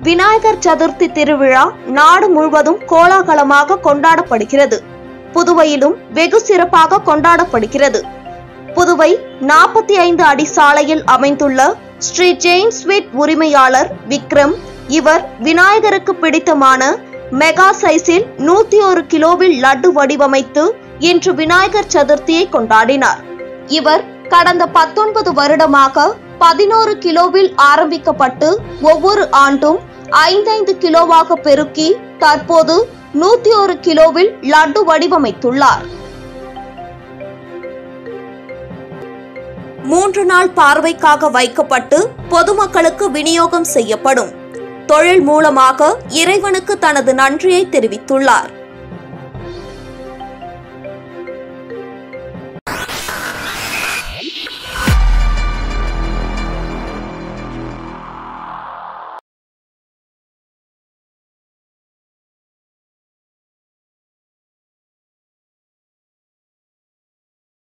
விநாயகர் சதுர்த்தி திருவிழா நாடு முழுவதும் கோலாகலமாக கொண்டாடப்படுகிறது புதுவையிலும் வெகு சிறப்பாக கொண்டாடப்படுகிறது புதுவை நாற்பத்தி ஐந்து அடி சாலையில் அமைந்துள்ள ஸ்ரீ ஜெயின் ஸ்வீட் உரிமையாளர் விக்ரம் இவர் விநாயகருக்கு பிடித்தமான மெகா சைஸில் நூத்தி ஒரு கிலோவில் லட்டு வடிவமைத்து இன்று விநாயகர் சதுர்த்தியை கொண்டாடினார் இவர் கடந்த பத்தொன்பது வருடமாக பதினோரு கிலோவில் ஆரம்பிக்கப்பட்டு ஒவ்வொரு ஆண்டும் ஐந்தைந்து கிலோவாக பெருக்கி தற்போது நூத்தி ஒரு கிலோவில் லட்டு வடிவமைத்துள்ளார் மூன்று நாள் பார்வைக்காக வைக்கப்பட்டு பொதுமக்களுக்கு விநியோகம் செய்யப்படும் தொழில் மூலமாக இறைவனுக்கு தனது நன்றியை தெரிவித்துள்ளார்